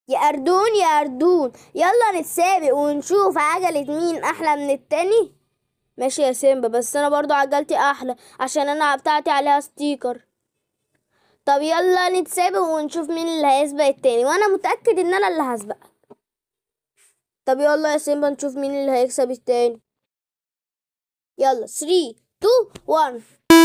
يا أردون يا أردون يلا نتسابق ونشوف عجلة مين أحلى من التاني ماشي يا سيمبا بس أنا برضو عجلتي أحلى عشان أنا بتاعتي عليها ستيكر طب يلا نتسابق ونشوف مين اللي هيسبق التاني وأنا متأكد إن أنا اللي هسبقك طب يلا يا سيمبا نشوف مين اللي هيكسب التاني يلا 3 2 1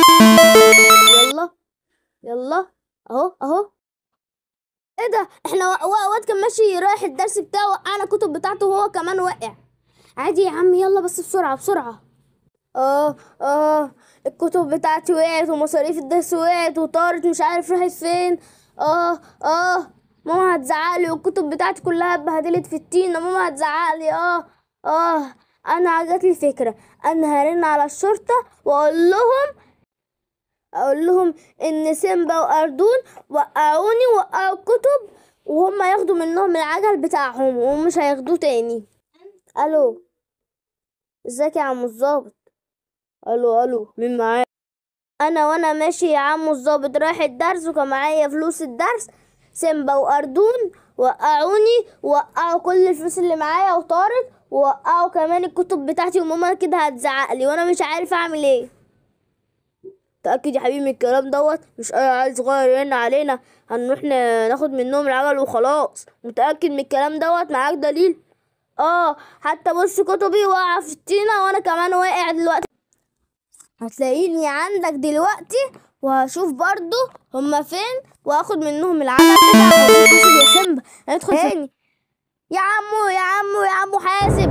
يلا يلا اهو اهو ايه ده احنا و- و- واد كان ماشي رايح الدرس بتاعه وقعنا الكتب بتاعته وهو كمان وقع عادي يا عم يلا بس بسرعة بسرعة اه اه الكتب بتاعتي وقعت ومصاريف الدرس وقعت وطارت مش عارف راحت فين اه اه ماما هتزعقلي والكتب بتاعتي كلها اتبهدلت في الطينة ماما هتزعقلي اه اه انا جاتلي فكرة انا هرن على الشرطة واقول لهم اقول لهم ان سيمبا واردون وقعوني وقعوا الكتب وهم ياخدوا منهم العجل بتاعهم ومش هياخدوه تاني الو ازيك يا عم الظابط الو الو مين معايا انا وانا ماشي يا عم الظابط رايح الدرس وكان معايا فلوس الدرس سيمبا واردون وقعوني وقعوا كل الفلوس اللي معايا وطارت ووقعوا كمان الكتب بتاعتي وماما كده هتزعقلي وانا مش عارف اعمل ايه تأكد يا حبيبي من الكلام دوت مش اي عيل صغير يرن علينا هنروح ن- ناخد منهم العجل وخلاص متأكد من الكلام دوت معاك دليل اه حتى بص كتبي واقعة في الطينة وانا كمان واقع دلوقتي هتلاقيني عندك دلوقتي وهشوف برضو هما فين واخد منهم العجل بتاعهم حاسب يا سيمبا هندخل تاني يا عمو يا عمو يا عمو حاسب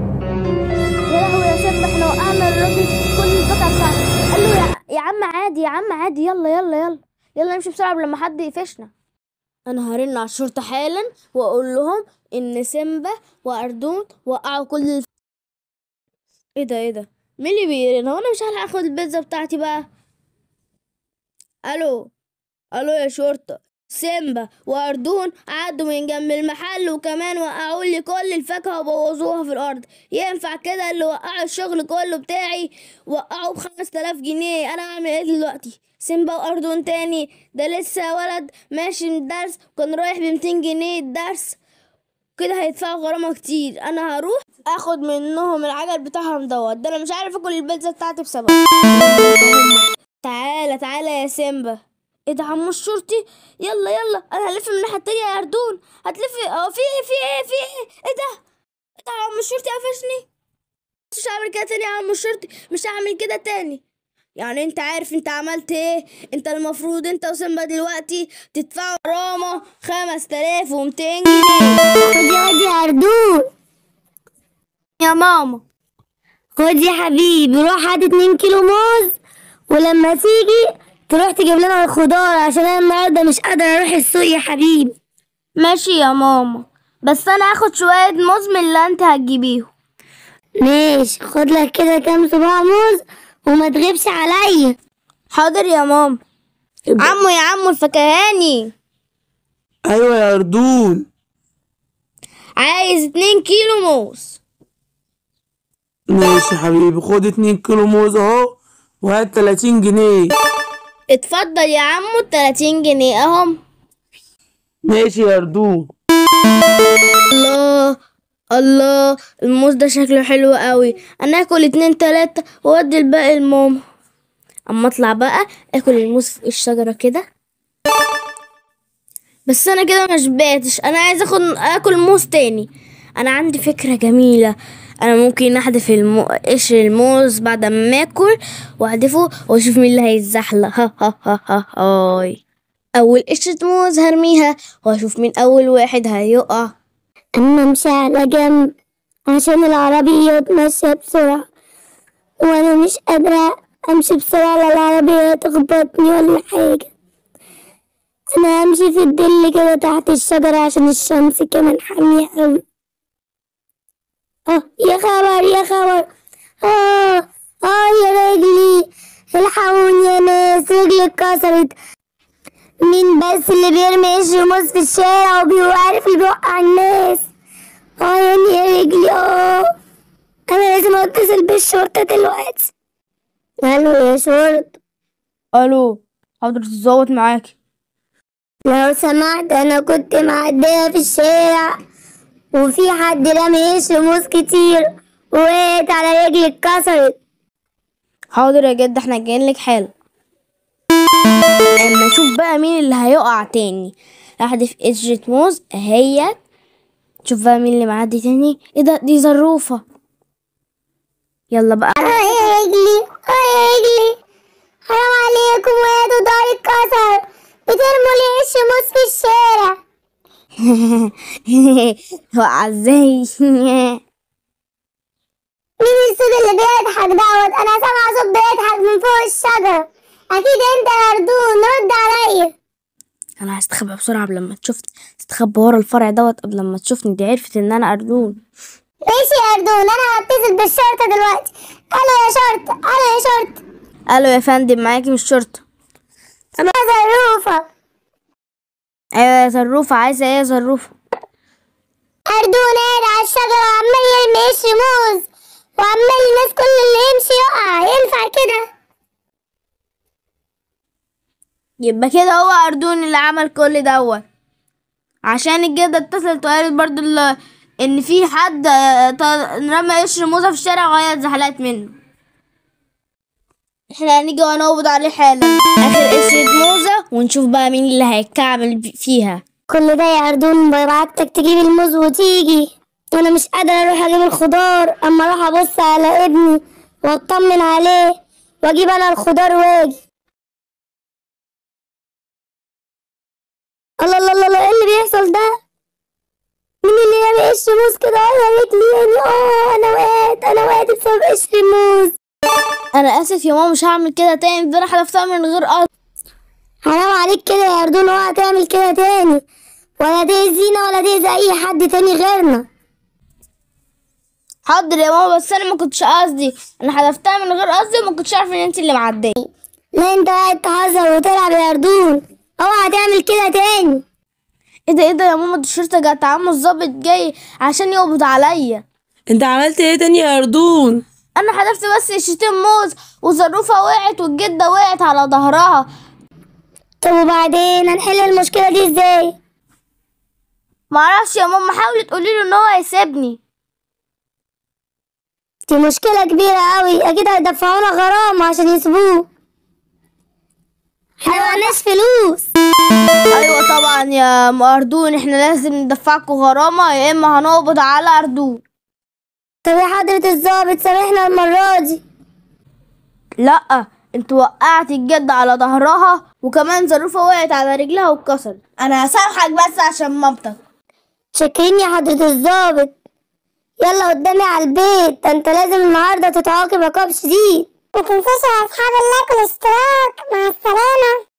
يا لهوي يا سيمبا احنا وقعنا الراجل كل البقعة بتاعته قال له يا, يا عم عادي يا عم عادي يلا يلا يلا يلا نمشي بسرعة قبل لما حد يقفشنا انا هرن على الشرطة حالا واقول لهم ان سيمبا واردون وقعوا كل الف... ايه ده ايه ده مين اللي بيرن هو انا مش هلحق اخد البيتزا بتاعتي بقى الو الو يا شرطة سيمبا واردون عدوا من جنب المحل وكمان وقعوا لي كل الفاكهة وبوظوها في الارض ينفع كده اللي وقعوا الشغل كله بتاعي وقعوا بخمس تلاف جنيه انا اعمل ايه دلوقتي سيمبا واردون تاني ده لسه ولد ماشي من الدرس وكان رايح بمتين جنيه الدرس كده هيدفعوا غرامة كتير انا هروح اخد منهم العجل بتاعهم دوت ده انا مش عارف اكل البيتزا بتاعتي بسبب تعالى تعالى يا سيمبا ايه ده عمو الشرطي يلا يلا انا هلف من الناحيه التانية يا اردون هتلفي اه في ايه في ايه في ايه ايه ده ايه ده عمو الشرطي قفشني مش هعمل كده تاني يا عمو الشرطي مش هعمل كده تاني يعني انت عارف انت عملت ايه انت المفروض انت وسيمبا دلوقتي تدفعوا غرامة خمس تلاف ومتين جنيه خد يا واد يا أردون يا ماما خد يا حبيبي روح هات اتنين كيلو موز ولما تيجي تروح تجيب لنا الخضار عشان انا النهارده مش قادرة اروح السوق يا حبيبي ماشي يا ماما بس انا هاخد شوية موز من اللي انت هتجيبيهم ماشي خد لك كده كام صباع موز وما تغيبش عليا حاضر يا ماما عمو يا عمو الفكهاني ايوه يا اردون عايز اتنين كيلو موز ماشي يا حبيبي خد اتنين كيلو موز اهو وهات 30 جنيه اتفضل يا عمو التلاتين جنيه اهم ماشي يا اردون الله الله الموز ده شكله حلو قوي انا اكل اتنين تلاتة وادي الباقي لماما اما اطلع بقى اكل الموز في الشجرة كده بس انا كده ما شبعتش انا عايز اخد اكل موز تاني انا عندي فكرة جميلة انا ممكن احذف المو... قشر الموز بعد ما اكل واحذفه واشوف مين اللي هيتزحلق ها ها ها ها هاي اول قشرة موز هرميها واشوف مين اول واحد هيقع اما امشي على جنب عشان العربيات ماشية بسرعة وانا مش قادرة امشي بسرعة لا العربية تخبطني ولا حاجة انا همشي في الظل كده تحت الشجرة عشان الشمس كمان حامية اوي اه يا خبر يا خبر اه اه يا رجلي الحقوني يا ناس رجلي اتكسرت مين بس اللي بيرمي قشر موز في الشارع وبيعرف اللي بيوقع الناس اه يعني يا رجلي اه انا لازم اتصل بالشرطة دلوقتي الو يا شرطة الو حضرة الظابط معاكي لو سمحت انا كنت معدية في الشارع وفي حد رمي قشر موز كتير وقعت على رجلي اتكسرت حاضر يا جد احنا جايين لك حالا اما نشوف بقى مين اللي هيقع تاني واحدة في قشرة موز اهيت شوف بقى مين اللي معدي تاني ايه ده دي زروفة يلا بقى اه يا رجلي اه يا رجلي حرام عليكم وقعت وداري اتكسر بترموا لي قشر موز في الشارع وقع ازاي مين الصوت اللي بيضحك دوت انا سامعه صوت بيضحك من فوق الشجرة اكيد انت يا اردون رد عليا انا هستخبى بسرعة قبل ما تشوفني استخبى ورا الفرع دوت قبل ما تشوفني دي عرفت ان انا اردون ماشي يا اردون انا هتصل بالشرطة دلوقتي الو يا شرطة الو يا شرطة الو يا فندم معاكي من الشرطة انا زروفة ايوه يا زروفة عايزة ايه يا زروفة اردون قاعد على الشجرة وعمال يرمي قشر موز وعمال الناس كل اللي يمشي يقع ينفع كده يبقى كده هو أردون اللي عمل كل دوت عشان الجدة اتصلت وقالت برضو ال- ان في حد آه، ط- رمى قشر موزة في الشارع وهي اتزحلقت منه احنا هنيجي ونقبض عليه حالا اخر قشرة موزة ونشوف بقى مين اللي هيتكعبل ب- فيها كل ده يا اردون ببعتك تجيب الموز وتيجي وانا مش قادرة اروح اجيب الخضار اما اروح ابص على ابني واطمن عليه واجيب انا الخضار واجي الله الله الله الله، ايه اللي بيحصل ده مين اللي رامي قشر موز كده اه يا رجلي يعني اه انا وقعت انا وقعت بسبب قشر الموز انا اسف يا ماما مش هعمل كده تاني ده انا حذفتها من غير قصد حرام عليك كده يا اردون اوعى تعمل كده تاني ولا تأذينا ولا تأذي اي حد تاني غيرنا حاضر يا ماما بس انا ما كنتش قصدي انا حذفتها من غير قصدي وما كنتش عارفه ان انت اللي معديه لا انت قاعد تهزر وتلعب يا اردون اوعى تعمل كده تاني ايه ده ايه ده يا ماما دي الشرطه جت عمو الظابط جاي عشان يقبض عليا انت عملت ايه تاني يا اردون انا حذفت بس قشرتين موز وزروفه وقعت والجده وقعت على ظهرها طب وبعدين هنحل المشكلة دي ازاي معرفش يا ماما حاولي تقولي له ان هو هيسيبني دي مشكلة كبيرة قوي اكيد هيدفعونا غرامة عشان يسيبوه احنا معناش فلوس ايوه طبعا يا ام اردون احنا لازم ندفعكوا غرامه يا اما هنقبض على اردون طب يا حضرة الظابط سامحنا المرة دي لا انت وقعت الجده على ظهرها وكمان زروفه وقعت على رجلها واتكسرت انا هسامحك بس عشان مامتك شاكرين يا حضرة الظابط يلا قدامي على البيت ده انت لازم النهاردة تتعاقب عقاب شديد متنسوش يا اصحاب اللايك والاشتراك مع السلامة